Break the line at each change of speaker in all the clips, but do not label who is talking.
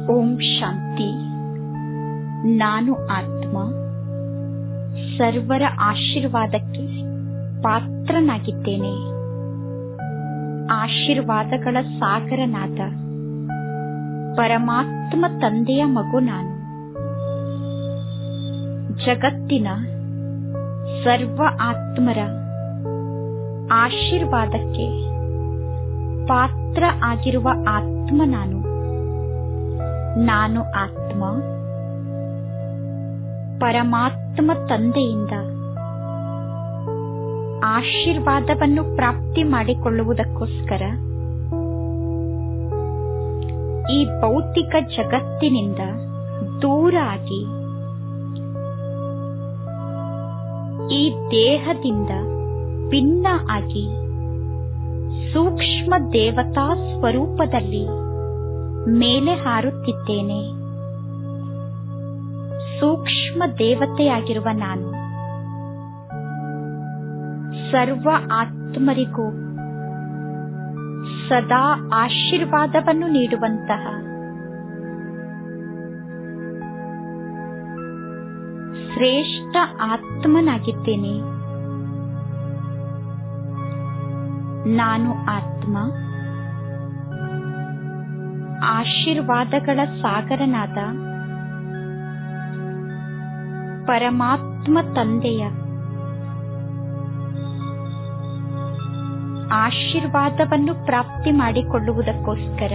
ಓಂ ಶಾಂತಿ ನಾನು ಆತ್ಮ ಸರ್ವರ ಆಶೀರ್ವಾದಕ್ಕೆ ಪಾತ್ರನಾಗಿದ್ದೇನೆ ಆಶೀರ್ವಾದಗಳ ಸಾಗರನಾದ ಪರಮಾತ್ಮ ತಂದೆಯ ಮಗು ನಾನು ಜಗತ್ತಿನ ಸರ್ವ ಆತ್ಮರ ಆಶೀರ್ವಾದಕ್ಕೆ ಪಾತ್ರ ಆಗಿರುವ ಆತ್ಮ ನಾನು ನಾನು ಆತ್ಮ ಪರಮಾತ್ಮ ತಂದೆಯಿಂದ ಆಶೀರ್ವಾದವನ್ನು ಪ್ರಾಪ್ತಿ ಮಾಡಿಕೊಳ್ಳುವುದಕ್ಕೋಸ್ಕರ ಈ ಭೌತಿಕ ಜಗತ್ತಿನಿಂದ ದೂರ ಆಗಿ ಈ ದೇಹದಿಂದ ಭಿನ್ನ ಆಗಿ ಸೂಕ್ಷ್ಮ ದೇವತಾ ಸ್ವರೂಪದಲ್ಲಿ ಮೇಲೆ ಹಾರುತ್ತಿದ್ದೇನೆ ಸೂಕ್ಷ್ಮ ದೇವತೆಯಾಗಿರುವ ನಾನು ಸರ್ವ ಆತ್ಮರಿಗೂ ಸದಾ ಆಶೀರ್ವಾದವನ್ನು ನೀಡುವಂತಹ ಶ್ರೇಷ್ಠ ಆತ್ಮನಾಗಿದ್ದೇನೆ ನಾನು ಆತ್ಮ ಆಶೀರ್ವಾದಗಳ ಸಾಗರನಾದ ಪರಮಾತ್ಮ ತಂದೆಯ ಆಶೀರ್ವಾದವನ್ನು ಪ್ರಾಪ್ತಿ ಮಾಡಿಕೊಳ್ಳುವುದಕ್ಕೋಸ್ಕರ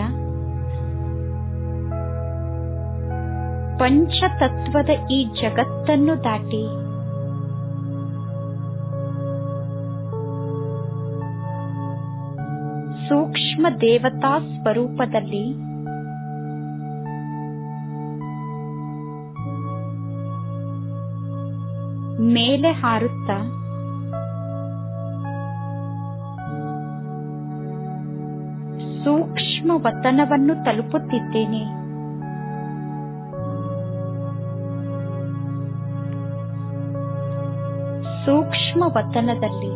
ಪಂಚತತ್ವದ ಈ ಜಗತ್ತನ್ನು ದಾಟಿ ಸೂಕ್ಷ್ಮ ದೇವತಾ ಸ್ವರೂಪದಲ್ಲಿ ಮೇಲೆ ಹಾರುತ್ತಾ ಸೂಕ್ಷ್ಮ ವತನವನ್ನು ತಲುಪುತ್ತಿದ್ದೇನೆ ಸೂಕ್ಷ್ಮ ವತನದಲ್ಲಿ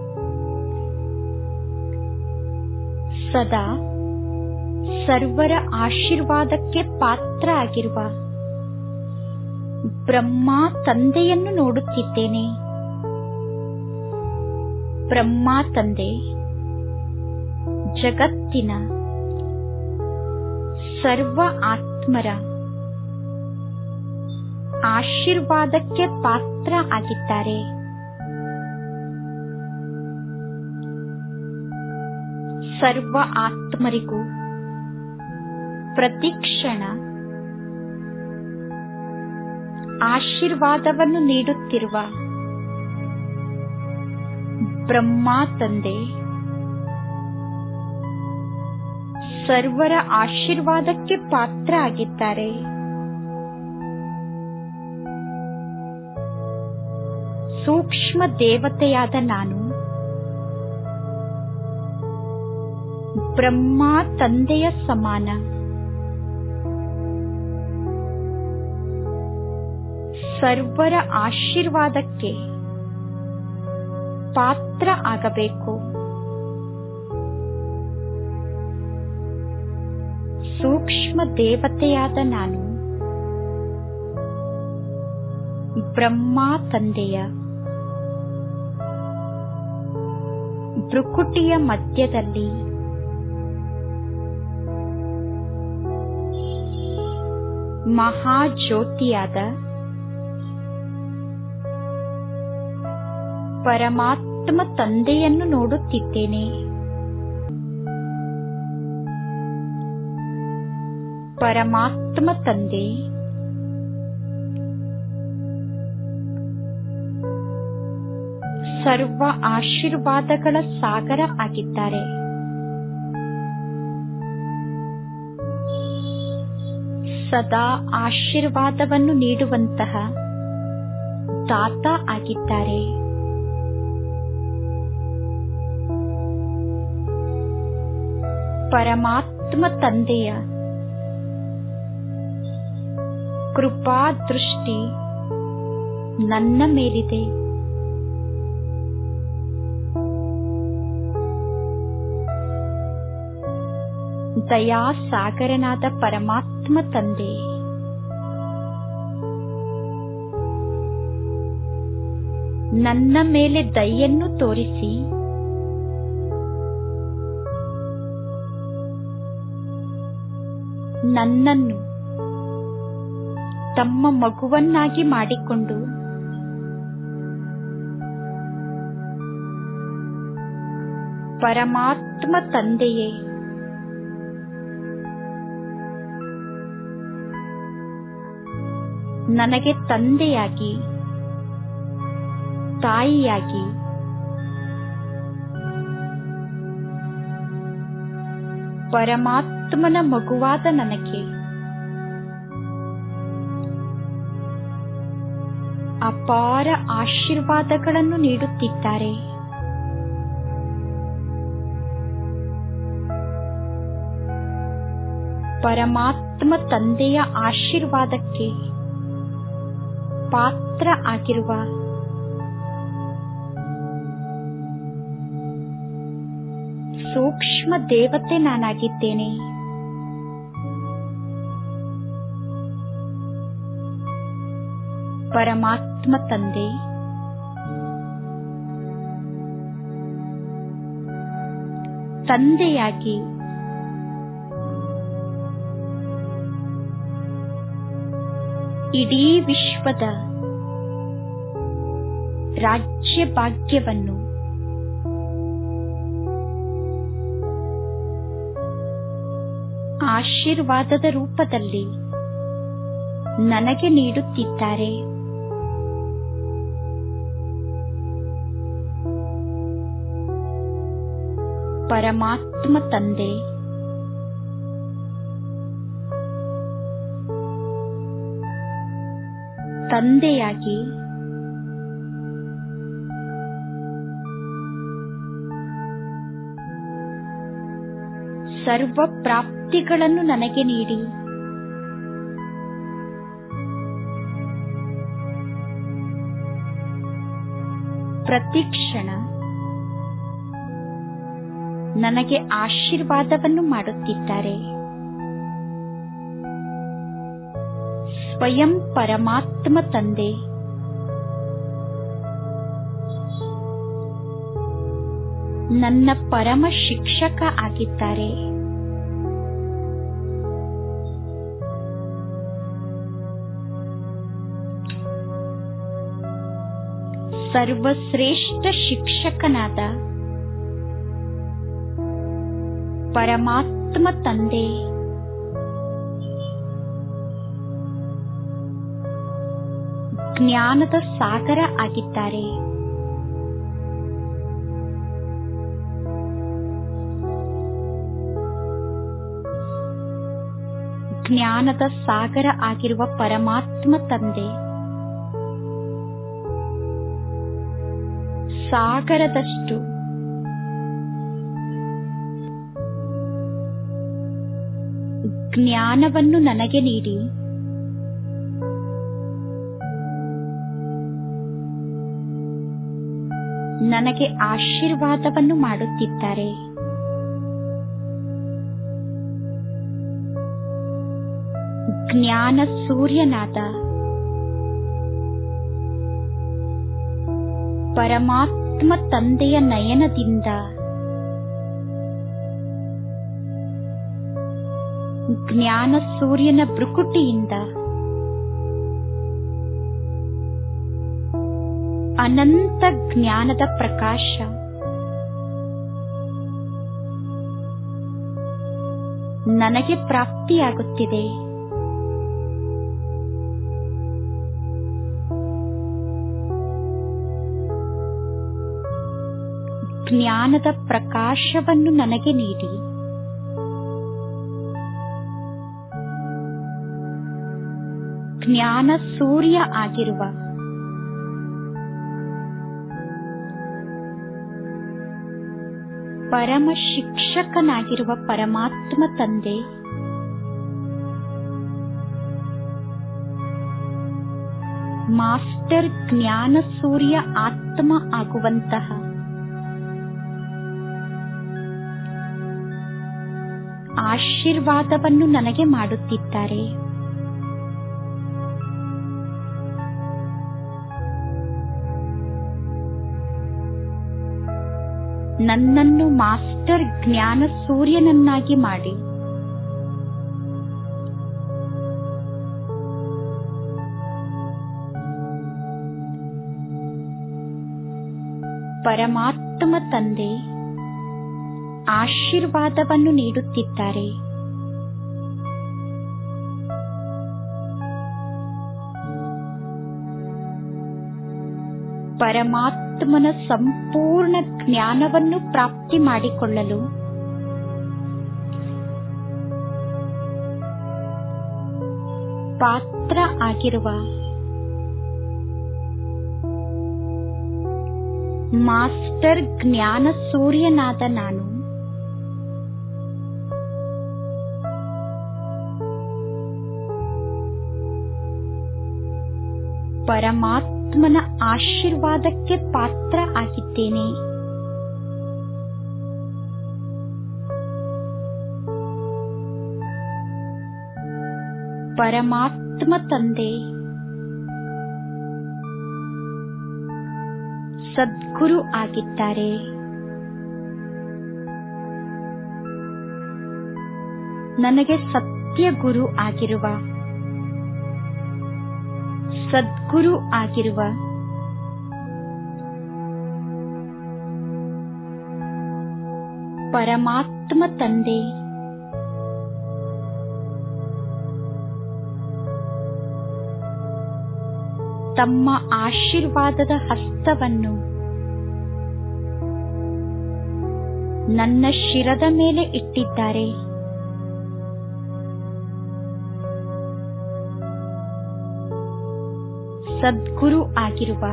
ಸದಾ ಸರ್ವರ ಆಶೀರ್ವಾದಕ್ಕೆ ಪಾತ್ರ ಆಗಿರುವ ಬ್ರಹ್ಮ ತಂದೆಯನ್ನು ನೋಡುತ್ತಿದ್ದೇನೆ ಬ್ರಹ್ಮ ತಂದೆ ಜಗತ್ತಿನ ಸರ್ವ ಆತ್ಮರ ಆಶೀರ್ವಾದಕ್ಕೆ ಪಾತ್ರ ಆಗಿದ್ದಾರೆ ಸರ್ವ ಆತ್ಮರಿಗೂ ಪ್ರತಿಕ್ಷಣ ಆಶೀರ್ವಾದವನ್ನು ನೀಡುತ್ತಿರುವ ಬ್ರಹ್ಮ ತಂದೆ ಸರ್ವರ ಆಶೀರ್ವಾದಕ್ಕೆ ಪಾತ್ರ ಆಗಿದ್ದಾರೆ ಸೂಕ್ಷ್ಮ ದೇವತೆಯಾದ ನಾನು ಬ್ರಹ್ಮ ತಂದೆಯ ಸಮಾನ ಸರ್ವರ ಆಶೀರ್ವಾದಕ್ಕೆ ಪಾತ್ರ ಆಗಬೇಕು ಸೂಕ್ಷ್ಮ ದೇವತೆಯಾದ ನಾನು ಬ್ರಹ್ಮ ತಂದೆಯ ಭ್ರುಕುಟಿಯ ಮಧ್ಯದಲ್ಲಿ ಮಹಾಜ್ಯೋತಿಯಾದ ಪರಮಾತ್ಮ ತಂದೆಯನ್ನು ನೋಡುತ್ತಿದ್ದೇನೆ ಪರಮಾತ್ಮ ತಂದೆ ಸರ್ವ ಆಶೀರ್ವಾದಗಳ ಸಾಗರ ಆಗಿದ್ದಾರೆ ಸದಾ ಆಶೀರ್ವಾದವನ್ನು ನೀಡುವಂತಹ ದಾತ ಆಗಿದ್ದಾರೆ ಪರಮಾತ್ಮ ತಂದೆಯ ಕೃಪಾ ದೃಷ್ಟಿ ನನ್ನ ಮೇಲಿದೆ ದಯಾ ಸಾಗರನಾದ ಪರಮಾತ್ಮ ತಂದೆ ನನ್ನ ಮೇಲೆ ದಯೆಯನ್ನು ತೋರಿಸಿ ನನ್ನನ್ನು ತಮ್ಮ ಮಗುವನ್ನಾಗಿ ಮಾಡಿಕೊಂಡು ಪರಮಾತ್ಮ ತಂದೆಯೇ ನನಗೆ ತಂದೆಯಾಗಿ ತಾಯಿಯಾಗಿ ಪರಮಾತ್ಮನ ಮಗುವಾದ ನನಗೆ ಅಪಾರ ಆಶೀರ್ವಾದಗಳನ್ನು ನೀಡುತ್ತಿದ್ದಾರೆ ಪರಮಾತ್ಮ ತಂದೆಯ ಆಶೀರ್ವಾದಕ್ಕೆ ಪಾತ್ರ ಆಗಿರುವ ಸೂಕ್ಷ್ಮ ದೇವತೆ ನಾನಾಗಿದ್ದೇನೆ ಪರಮಾತ್ಮ ತಂದೆ ತಂದೆಯಾಗಿ ಇಡೀ ವಿಶ್ವದ ರಾಜ್ಯ ಭಾಗ್ಯವನ್ನು ಆಶೀರ್ವಾದದ ರೂಪದಲ್ಲಿ ನನಗೆ ನೀಡುತ್ತಿದ್ದಾರೆ ಪರಮಾತ್ಮ ತಂದೆ ತಂದೆಯಾಗಿ ಸರ್ವ ಪ್ರಾಪ್ತಿಗಳನ್ನು ನನಗೆ ನೀಡಿ ಪ್ರತಿಕ್ಷಣ ನನಗೆ ಆಶೀರ್ವಾದವನ್ನು ಮಾಡುತ್ತಿದ್ದಾರೆ ಸ್ವಯಂ ಪರಮಾತ್ಮ ತಂದೆ ನನ್ನ ಪರಮ ಶಿಕ್ಷಕ ಆಗಿದ್ದಾರೆ ಸರ್ವಶ್ರೇಷ್ಠ ಶಿಕ್ಷಕನಾದ ಪರಮಾತ್ಮ ತಂದೆ ಜ್ಞಾನದ ಸಾಗರ ಆಗಿದ್ದಾರೆ ಜ್ಞಾನದ ಸಾಗರ ಆಗಿರುವ ಪರಮಾತ್ಮ ತಂದೆ ಸಾಗರದಷ್ಟು ಜ್ಞಾನವನ್ನು ನನಗೆ ನೀಡಿ ನನಗೆ ಆಶೀರ್ವಾದವನ್ನು ಮಾಡುತ್ತಿದ್ದಾರೆ ಜ್ಞಾನ ಸೂರ್ಯನಾದ ಪರಮಾತ್ಮ ತಂದೆಯ ನಯನದಿಂದ ಜ್ಞಾನ ಸೂರ್ಯನ ಬೃಕುಟಿಯಿಂದ ಅನಂತ ಜ್ಞಾನದ ಪ್ರಕಾಶ ನನಗೆ ಪ್ರಾಪ್ತಿಯಾಗುತ್ತಿದೆ ಜ್ಞಾನದ ಪ್ರಕಾಶವನ್ನು ನನಗೆ ನೀಡಿ ಜ್ಞಾನ ಸೂರ್ಯ ಆಗಿರುವ ಪರಮ ಶಿಕ್ಷಕನಾಗಿರುವ ಪರಮಾತ್ಮ ತಂದೆ ಮಾಸ್ಟರ್ ಜ್ಞಾನ ಸೂರ್ಯ ಆತ್ಮ ಆಗುವಂತಹ ಆಶೀರ್ವಾದವನ್ನು ನನಗೆ ಮಾಡುತ್ತಿದ್ದಾರೆ ನನ್ನನ್ನು ಮಾಸ್ಟರ್ ಜ್ಞಾನ ಸೂರ್ಯನನ್ನಾಗಿ ಮಾಡಿ ಪರಮಾತ್ಮ ತಂದೆ ಆಶೀರ್ವಾದವನ್ನು ನೀಡುತ್ತಿದ್ದಾರೆ ಪರಮಾತ್ಮನ ಸಂಪೂರ್ಣ ಜ್ಞಾನವನ್ನು ಪ್ರಾಪ್ತಿ ಮಾಡಿಕೊಳ್ಳಲು ಪಾತ್ರ ಆಗಿರುವ ಮಾಸ್ಟರ್ ಜ್ಞಾನ ಸೂರ್ಯನಾದ ನಾನು ಪರಮಾತ್ಮನ ಆಶೀರ್ವಾದಕ್ಕೆ ಪಾತ್ರ ಆಗಿದ್ದೇನೆ ಪರಮಾತ್ಮ ತಂದೆ ಸದ್ಗುರು ಆಗಿದ್ದಾರೆ ನನಗೆ ಸತ್ಯ ಗುರು ಆಗಿರುವ ಸದ್ಗುರು ಆಗಿರುವ ಪರಮಾತ್ಮ ತಂದೆ ತಮ್ಮ ಆಶೀರ್ವಾದದ ಹಸ್ತವನ್ನು ನನ್ನ ಶಿರದ ಮೇಲೆ ಇಟ್ಟಿದ್ದಾರೆ ಸದ್ಗುರು ಆಗಿರುವ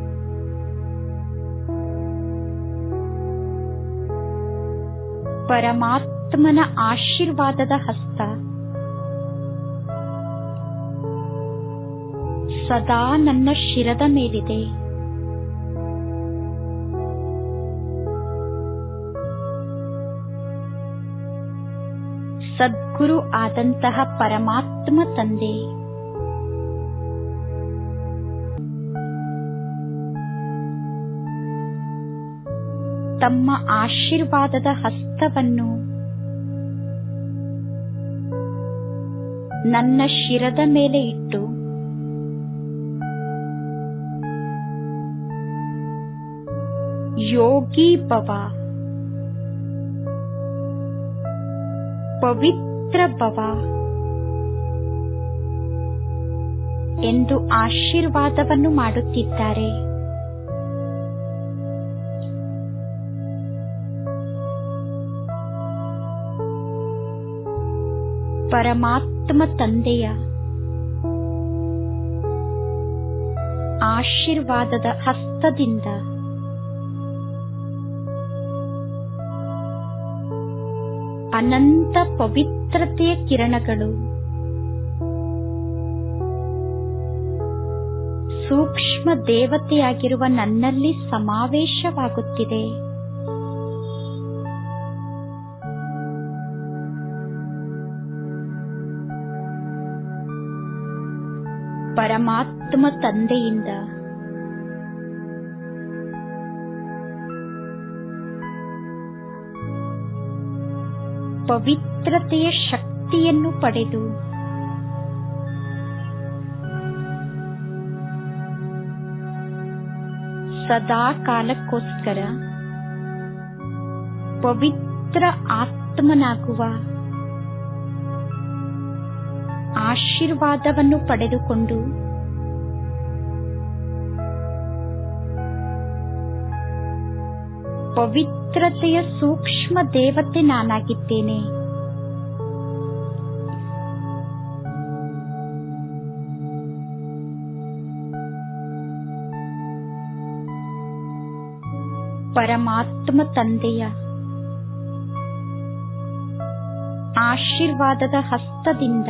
ಪರಮಾತ್ಮನ ಆಶೀರ್ವಾದದ ಹಸ್ತ ಸದಾ ನನ್ನ ಶಿರದ ಮೇಲಿದೆ ಸದ್ಗುರು ಆದಂತಹ ಪರಮಾತ್ಮ ತಂದೆ ತಮ್ಮ ಆಶೀರ್ವಾದದ ಹಸ್ತವನ್ನು ನನ್ನ ಶಿರದ ಮೇಲೆ ಇಟ್ಟು ಯೋಗಿ ಭವ ಪವಿತ್ರ ಭವ ಎಂದು ಆಶೀರ್ವಾದವನ್ನು ಮಾಡುತ್ತಿದ್ದಾರೆ ಪರಮಾತ್ಮ ತಂದೆಯ ಆಶೀರ್ವಾದದ ಹಸ್ತದಿಂದ ಅನಂತ ಪವಿತ್ರತೆಯ ಕಿರಣಗಳು ಸೂಕ್ಷ್ಮ ದೇವತೆಯಾಗಿರುವ ನನ್ನಲ್ಲಿ ಸಮಾವೇಶವಾಗುತ್ತಿದೆ ಪರಮಾತ್ಮ ತಂದೆಯಿಂದ ಪವಿತ್ರತೆಯ ಶಕ್ತಿಯನ್ನು ಪಡೆದು ಸದಾ ಕಾಲಕ್ಕೋಸ್ಕರ ಪವಿತ್ರ ಆತ್ಮನಾಗುವ ಆಶೀರ್ವಾದವನ್ನು ಪಡೆದುಕೊಂಡು ಪವಿತ್ರತೆಯ ಸೂಕ್ಷ್ಮ ದೇವತೆ ನಾನಾಗಿದ್ದೇನೆ ಪರಮಾತ್ಮ ತಂದೆಯ ಆಶೀರ್ವಾದದ ಹಸ್ತದಿಂದ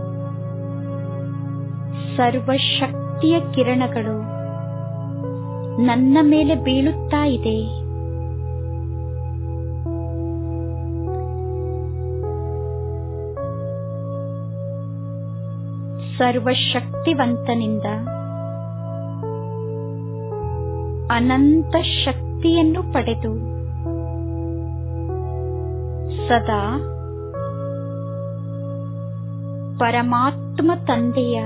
ಸರ್ವಶಕ್ತಿಯ ಕಿರಣಗಳು ನನ್ನ ಮೇಲೆ ಬೀಳುತ್ತಾ ಇದೆ ಸರ್ವಶಕ್ತಿವಂತನಿಂದ ಅನಂತ ಶಕ್ತಿಯನ್ನು ಪಡೆದು ಸದಾ ಪರಮಾತ್ಮ ತಂದೆಯ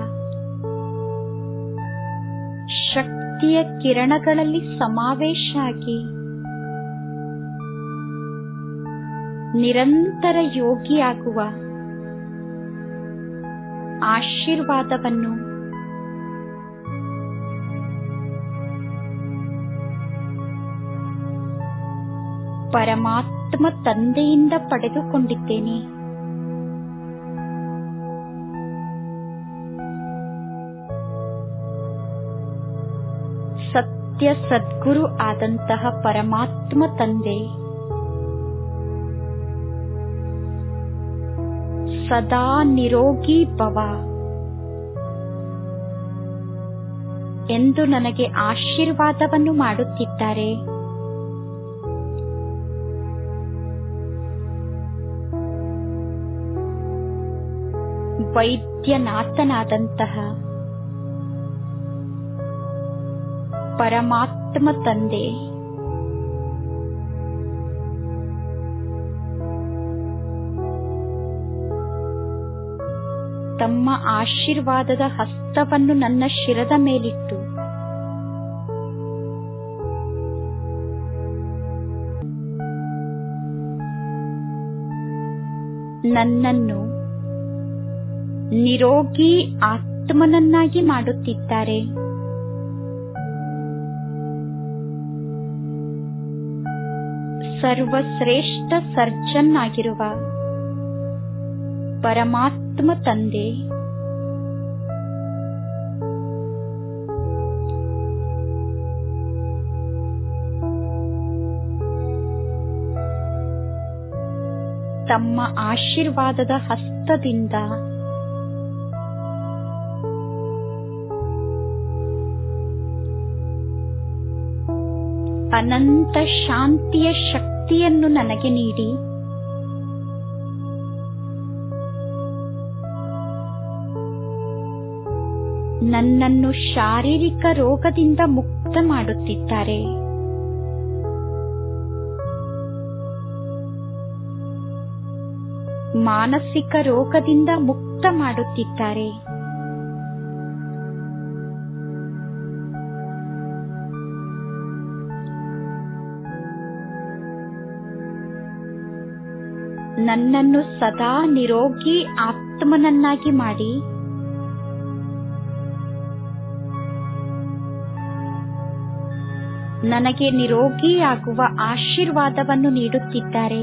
ಶಕ್ತಿಯ ಕಿರಣಗಳಲ್ಲಿ ಸಮಾವೇಶ ಆಗಿ ನಿರಂತರ ಯೋಗಿಯಾಗುವ ಆಶೀರ್ವಾದವನ್ನು ಪರಮಾತ್ಮ ತಂದೆಯಿಂದ ಪಡೆದುಕೊಂಡಿದ್ದೇನೆ ಸತ್ಯ ಸದ್ಗುರು ಆದಂತಹ ಪರಮಾತ್ಮ ತಂದೆ ಸದಾ ನಿರೋಗಿ ಭವ ಎಂದು ನನಗೆ ಆಶೀರ್ವಾದವನ್ನು ಮಾಡುತ್ತಿದ್ದಾರೆ ವೈದ್ಯನಾಥನಾದಂತಹ ಪರಮಾತ್ಮ ತಂದೆ ತಮ್ಮ ಆಶೀರ್ವಾದದ ಹಸ್ತವನ್ನು ನನ್ನ ಶಿರದ ಮೇಲಿಟ್ಟು ನನ್ನನ್ನು ನಿರೋಗಿ ಆತ್ಮನನ್ನಾಗಿ ಮಾಡುತ್ತಿದ್ದಾರೆ ಸರ್ವಶ್ರೇಷ್ಠ ಸರ್ಜನ್ ಆಗಿರುವ ಪರಮಾತ್ಮ ತಂದೆ ತಮ್ಮ ಆಶೀರ್ವಾದದ ಹಸ್ತದಿಂದ ಅನಂತ ಶಾಂತಿಯ ಶಕ್ತಿಯನ್ನು ನನಗೆ ನೀಡಿ ನನ್ನನ್ನು ಶಾರೀರಿಕ ರೋಗದಿಂದ ಮುಕ್ತ ಮಾಡುತ್ತಿದ್ದಾರೆ ಮಾನಸಿಕ ರೋಗದಿಂದ ಮುಕ್ತ ಮಾಡುತ್ತಿದ್ದಾರೆ ನನ್ನನ್ನು ಸದಾ ನಿರೋಗಿ ಆತ್ಮನನ್ನಾಗಿ ಮಾಡಿ ನನಗೆ ನಿರೋಗಿಯಾಗುವ ಆಶೀರ್ವಾದವನ್ನು ನೀಡುತ್ತಿದ್ದಾರೆ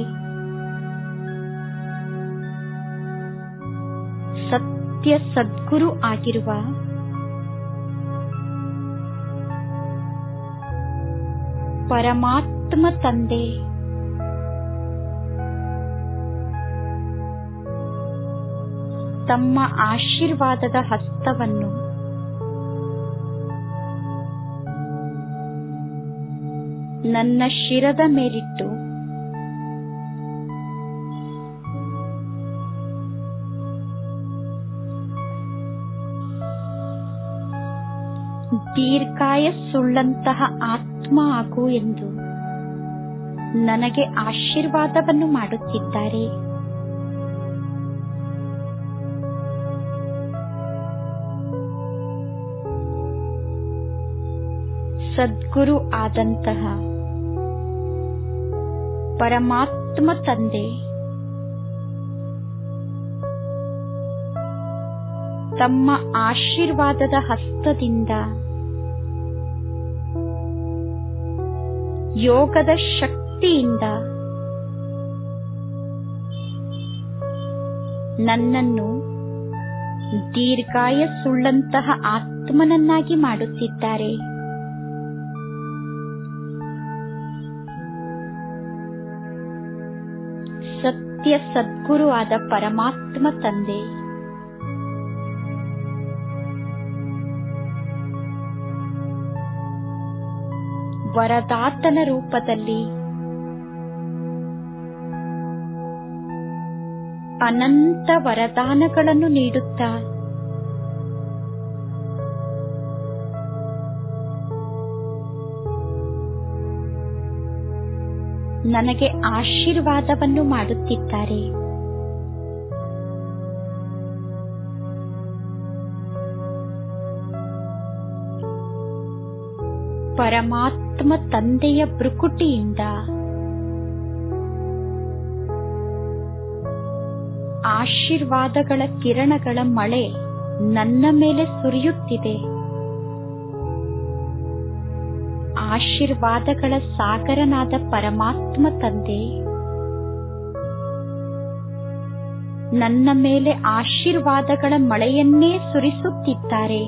ಸತ್ಯ ಸದ್ಗುರು ಆಗಿರುವ ಪರಮಾತ್ಮ ತಂದೆ ತಮ್ಮ ಆಶೀರ್ವಾದದ ಹಸ್ತವನ್ನು ನನ್ನ ಶಿರದ ಮೇಲಿಟ್ಟು ದೀರ್ಘಾಯಸ್ಸುಳ್ಳಂತಹ ಆತ್ಮ ಆಗು ಎಂದು ನನಗೆ ಆಶೀರ್ವಾದವನ್ನು ಮಾಡುತ್ತಿದ್ದಾರೆ ಸದ್ಗುರು ಆದಂತಹ ಪರಮಾತ್ಮ ತಂದೆ ತಮ್ಮ ಆಶೀರ್ವಾದದ ಹಸ್ತದಿಂದ ಯೋಗದ ಶಕ್ತಿಯಿಂದ ನನ್ನನ್ನು ದೀರ್ಘಾಯಸ್ಸುಳ್ಳಂತಹ ಆತ್ಮನನ್ನಾಗಿ ಮಾಡುತ್ತಿದ್ದಾರೆ ಸತ್ಯ ಸದ್ಗುರು ಆದ ಪರಮಾತ್ಮ ತಂದೆ ವರದಾತನ ರೂಪದಲ್ಲಿ ಅನಂತ ವರದಾನಗಳನ್ನು ನೀಡುತ್ತಾ ನನಗೆ ಆಶೀರ್ವಾದವನ್ನು ಮಾಡುತ್ತಿದ್ದಾರೆ ಪರಮಾತ್ಮ ತಂದೆಯ ಬೃಕುಟಿಯಿಂದ ಆಶೀರ್ವಾದಗಳ ಕಿರಣಗಳ ಮಳೆ ನನ್ನ ಮೇಲೆ ಸುರಿಯುತ್ತಿದೆ ಆಶೀರ್ವಾದಗಳ ಸಾಗರನಾದ ಪರಮಾತ್ಮ ತಂದೆ ನನ್ನ ಮೇಲೆ ಆಶೀರ್ವಾದಗಳ ಮಳೆಯನ್ನೇ ಸುರಿಸುತ್ತಿದ್ದಾರೆ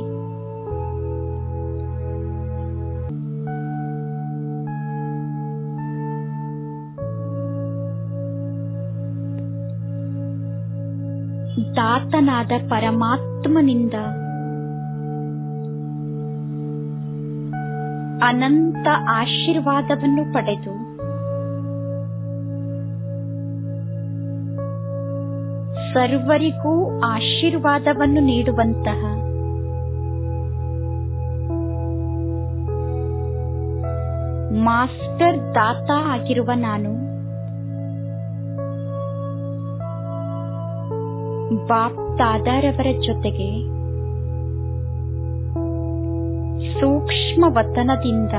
ದಾತನಾದ ಪರಮಾತ್ಮನಿಂದ ಅನಂತ ಆಶೀರ್ವಾದವನ್ನು ಪಡೆದು ಸರ್ವರಿಗೂ ಆಶೀರ್ವಾದವನ್ನು ನೀಡುವಂತಹ ಮಾಸ್ಟರ್ ದಾತ ಆಗಿರುವ ನಾನು ಬಾಪ್ ದಾದಾರವರ ಜೊತೆಗೆ ಸೂಕ್ಷ್ಮ ವತನದಿಂದ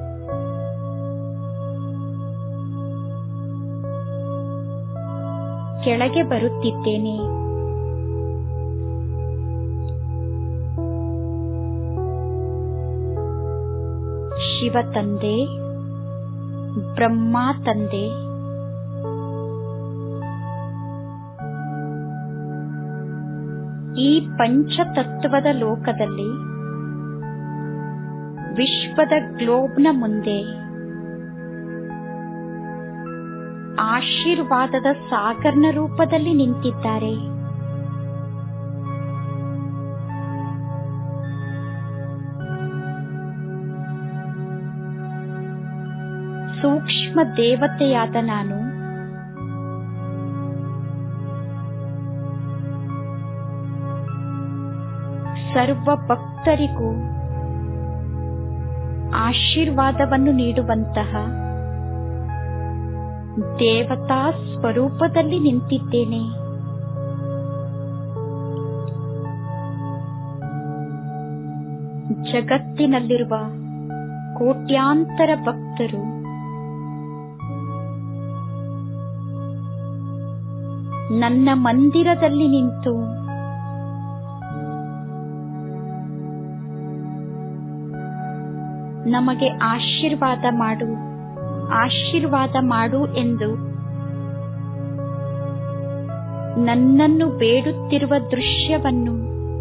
ಕೆಳಗೆ ಬರುತ್ತಿದ್ದೇನೆ ಶಿವ ತಂದೆ ಬ್ರಹ್ಮ ತಂದೆ ಈ ಪಂಚತತ್ವದ ಲೋಕದಲ್ಲಿ ವಿಶ್ವದ ಗ್ಲೋಬ್ನ ಮುಂದೆ ಆಶೀರ್ವಾದದ ಸಾಗರ್ನ ರೂಪದಲ್ಲಿ ನಿಂತಿದ್ದಾರೆ ಸೂಕ್ಷ್ಮ ದೇವತೆಯಾದ ನಾನು ಸರ್ವ ಭಕ್ತರಿಗೂ ಆಶೀರ್ವಾದವನ್ನು ನೀಡುವಂತಹ ದೇವತಾ ಸ್ವರೂಪದಲ್ಲಿ ನಿಂತಿದ್ದೇನೆ ಜಗತ್ತಿನಲ್ಲಿರುವ ಕೋಟ್ಯಾಂತರ ಭಕ್ತರು ನನ್ನ ಮಂದಿರದಲ್ಲಿ ನಿಂತು ನಮಗೆ ಆಶೀರ್ವಾದ ಮಾಡು ಆಶೀರ್ವಾದ ಮಾಡು ಎಂದು ನನ್ನನ್ನು ಬೇಡುತ್ತಿರುವ ದೃಶ್ಯವನ್ನು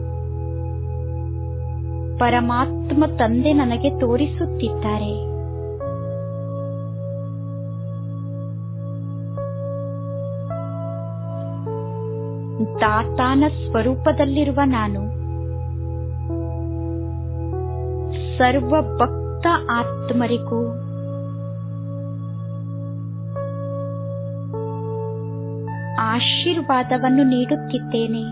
ಪರಮಾತ್ಮ ತಂದೆ ನನಗೆ ತೋರಿಸುತ್ತಿದ್ದಾರೆ ದಾತಾನ ಸ್ವರೂಪದಲ್ಲಿರುವ ನಾನು ಸರ್ವ ಭಕ್ತ ಆತ್ಮರಿಗೂ ಆಶೀರ್ವಾದವನ್ನು ನೀಡುತ್ತಿದ್ದೇನೆ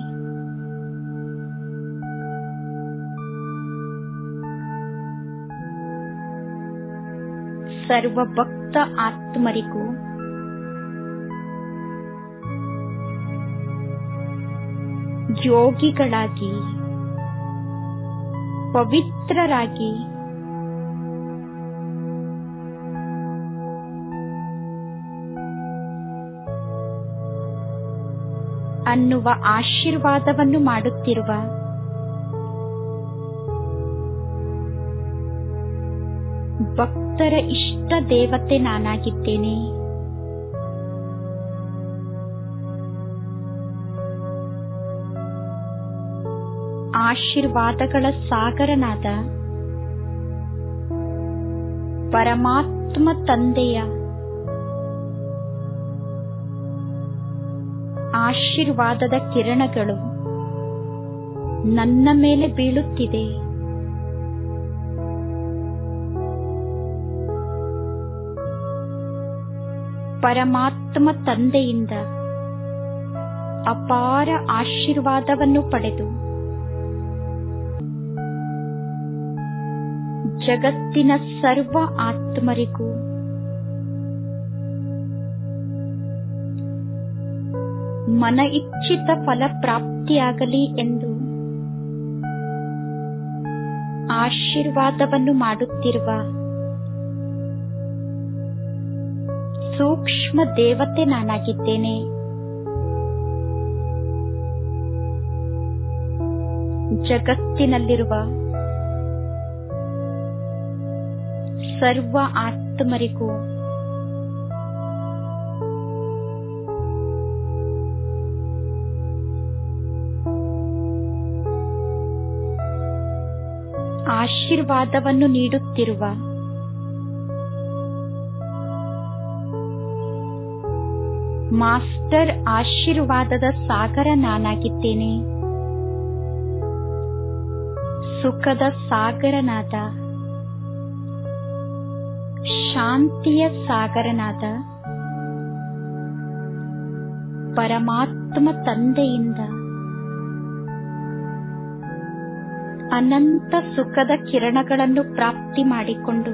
ಸರ್ವ ಭಕ್ತ ಆತ್ಮರಿಗೂ ಯೋಗಿಗಳಾಗಿ ಪವಿತ್ರರಾಗಿ ಅನ್ನುವ ಆಶೀರ್ವಾದವನ್ನು ಮಾಡುತ್ತಿರುವ ಭಕ್ತರ ಇಷ್ಟ ದೇವತೆ ನಾನಾಗಿದ್ದೇನೆ ಆಶೀರ್ವಾದಗಳ ಸಾಗರನಾದ ಪರಮಾತ್ಮ ತಂದೆಯ ಆಶೀರ್ವಾದದ ಕಿರಣಗಳು ನನ್ನ ಮೇಲೆ ಬೀಳುತ್ತಿದೆ ಪರಮಾತ್ಮ ತಂದೆಯಿಂದ ಅಪಾರ ಆಶೀರ್ವಾದವನ್ನು ಪಡೆದು ಜಗತ್ತಿನ ಸರ್ವ ಆತ್ಮರಿಗೂ ಮನ ಇಚ್ಛಿತ ಫಲ ಪ್ರಾಪ್ತಿಯಾಗಲಿ ಎಂದು ಆಶೀರ್ವಾದವನ್ನು ಮಾಡುತ್ತಿರುವ ಸೂಕ್ಷ್ಮ ದೇವತೆ ನಾನಾಗಿದ್ದೇನೆ ಜಗತ್ತಿನಲ್ಲಿರುವ ಸರ್ವ ಆತ್ಮರಿಗೂ ಆಶೀರ್ವಾದವನ್ನು ನೀಡುತ್ತಿರುವ ಮಾಸ್ಟರ್ ಆಶೀರ್ವಾದದ ಸಾಗರ ನಾನಾಗಿದ್ದೇನೆ ಸುಖದ ಸಾಗರನಾದ ಶಾಂತಿಯ ಸಾಗರನಾದ ಪರಮಾತ್ಮ ತಂದೆಯಿಂದ ಅನಂತ ಸುಖದ ಕಿರಣಗಳನ್ನು ಪ್ರಾಪ್ತಿ ಮಾಡಿಕೊಂಡು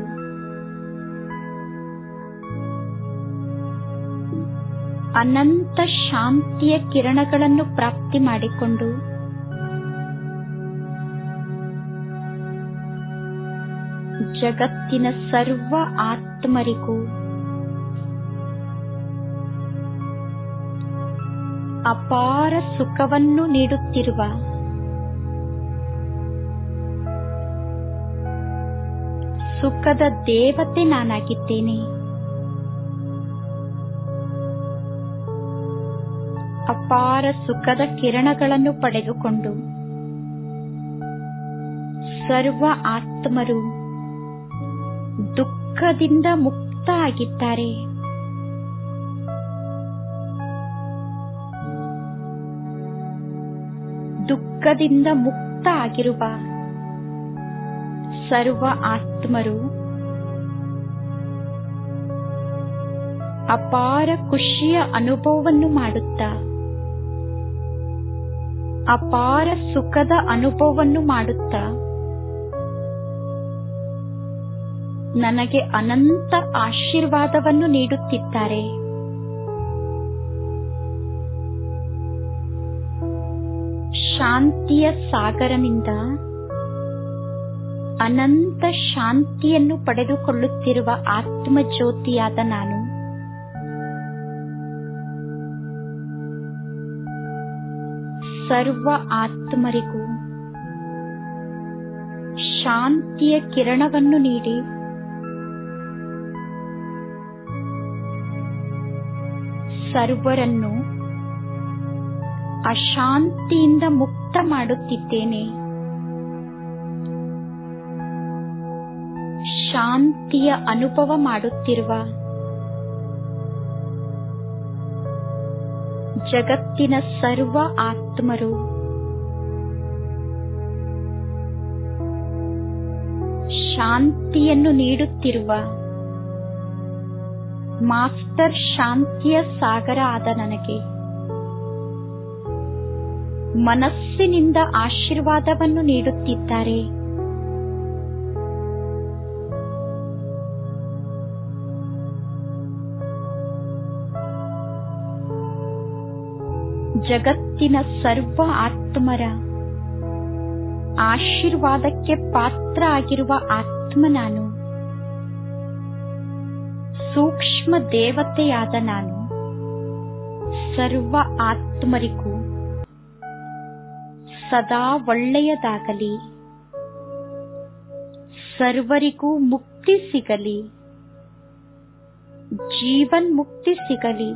ಅನಂತ ಶಾಂತಿಯ ಕಿರಣಗಳನ್ನು ಪ್ರಾಪ್ತಿ ಮಾಡಿಕೊಂಡು ಜಗತ್ತಿನ ಸರ್ವ ಆತ್ಮರಿಗೂ ಅಪಾರ ಸುಖವನ್ನು ನೀಡುತ್ತಿರುವ ಸುಖದ ದೇವತೆ ನಾನಾಗಿದ್ದೇನೆ ಅಪಾರ ಸುಖದ ಕಿರಣಗಳನ್ನು ಪಡೆದುಕೊಂಡು ಸರ್ವ ಆತ್ಮರು ದುಃಖದಿಂದ ಮುಕ್ತ ಆಗಿದ್ದಾರೆ ದುಃಖದಿಂದ ಮುಕ್ತ ಆಗಿರುವ ಸರ್ವ ಆತ್ಮರು ಅಪಾರ ಖುಷಿಯ ಅನುಭವವನ್ನು ಮಾಡುತ್ತಾ ಅಪಾರ ಸುಖದ ಅನುಭವವನ್ನು ಮಾಡುತ್ತಾ ನನಗೆ ಅನಂತ ಆಶೀರ್ವಾದವನ್ನು ನೀಡುತ್ತಿದ್ದಾರೆ ಶಾಂತಿಯ ಸಾಗರನಿಂದ ಅನಂತ ಶಾಂತಿಯನ್ನು ಪಡೆದುಕೊಳ್ಳುತ್ತಿರುವ ಆತ್ಮ ಜ್ಯೋತಿಯಾದ ನಾನು ಸರ್ವ ಆತ್ಮರಿಗೂ ಶಾಂತಿಯ ಕಿರಣವನ್ನು ನೀಡಿ ಸರ್ವರನ್ನು ಅಶಾಂತಿಯಿಂದ ಮುಕ್ತ ಮಾಡುತ್ತಿದ್ದೇನೆ ಶಾಂತಿಯ ಅನುಭವ ಮಾಡುತ್ತಿರುವ ಜಗತ್ತಿನ ಸರ್ವ ಆತ್ಮರು ಶಾಂತಿಯನ್ನು ನೀಡುತ್ತಿರುವ ಮಾಸ್ಟರ್ ಶಾಂತಿಯ ಸಾಗರ ಆದ ನನಗೆ ಮನಸ್ಸಿನಿಂದ ಆಶೀರ್ವಾದವನ್ನು ನೀಡುತ್ತಿದ್ದಾರೆ ಜಗತ್ತಿನ ಸರ್ವ ಆತ್ಮರ ಆಶೀರ್ವಾದಕ್ಕೆ ಪಾತ್ರ ಆಗಿರುವ ಆತ್ಮ ನಾನು ಸೂಕ್ಷ್ಮ ದೇವತೆಯಾದ ನಾನು ಸರ್ವ ಆತ್ಮರಿಗೂ ಸದಾ ಒಳ್ಳೆಯದಾಗಲಿ ಸರ್ವರಿಗೂ ಮುಕ್ತಿ ಸಿಗಲಿ ಜೀವನ್ ಮುಕ್ತಿ ಸಿಗಲಿ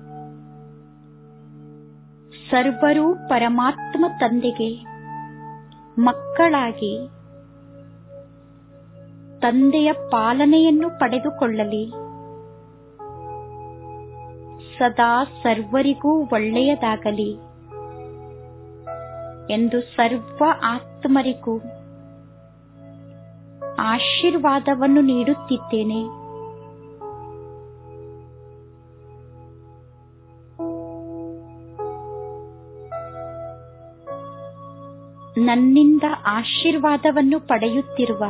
ಸರ್ವರೂ ಪರಮಾತ್ಮ ತಂದೆಗೆ ಮಕ್ಕಳಾಗಿ ತಂದೆಯ ಪಾಲನೆಯನ್ನು ಪಡೆದುಕೊಳ್ಳಲಿ ಸದಾ ಸರ್ವರಿಗೂ ಒಳ್ಳೆಯದಾಗಲಿ ಎಂದು ಸರ್ವ ಆತ್ಮರಿಗೂ ಆಶೀರ್ವಾದವನ್ನು ನೀಡುತ್ತಿದ್ದೇನೆ ನನ್ನಿಂದ ಆಶೀರ್ವಾದವನ್ನು ಪಡೆಯುತ್ತಿರುವ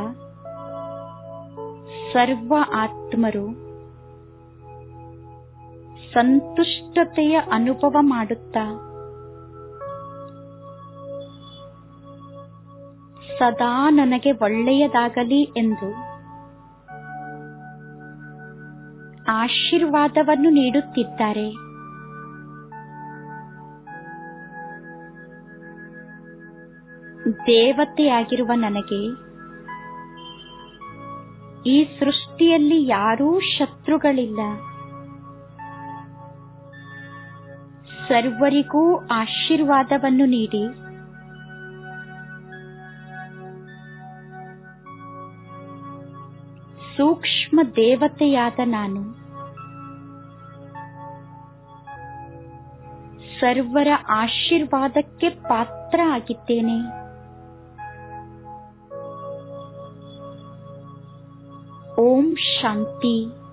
ಸರ್ವ ಆತ್ಮರು ಸಂತುಷ್ಟತೆಯ ಅನುಭವ ಮಾಡುತ್ತಾ ಸದಾ ನನಗೆ ಒಳ್ಳೆಯದಾಗಲಿ ಎಂದು ಆಶೀರ್ವಾದವನ್ನು ನೀಡುತ್ತಿದ್ದಾರೆ ದೇವತೆಯಾಗಿರುವ ನನಗೆ ಈ ಸೃಷ್ಟಿಯಲ್ಲಿ ಯಾರೂ ಶತ್ರುಗಳಿಲ್ಲ ಸರ್ವರಿಗೂ ಆಶೀರ್ವಾದವನ್ನು ನೀಡಿ ಸೂಕ್ಷ್ಮ ದೇವತೆಯಾದ ನಾನು ಸರ್ವರ ಆಶೀರ್ವಾದಕ್ಕೆ ಪಾತ್ರ ಆಗಿದ್ದೇನೆ ಓಂ ಶಾಂತಿ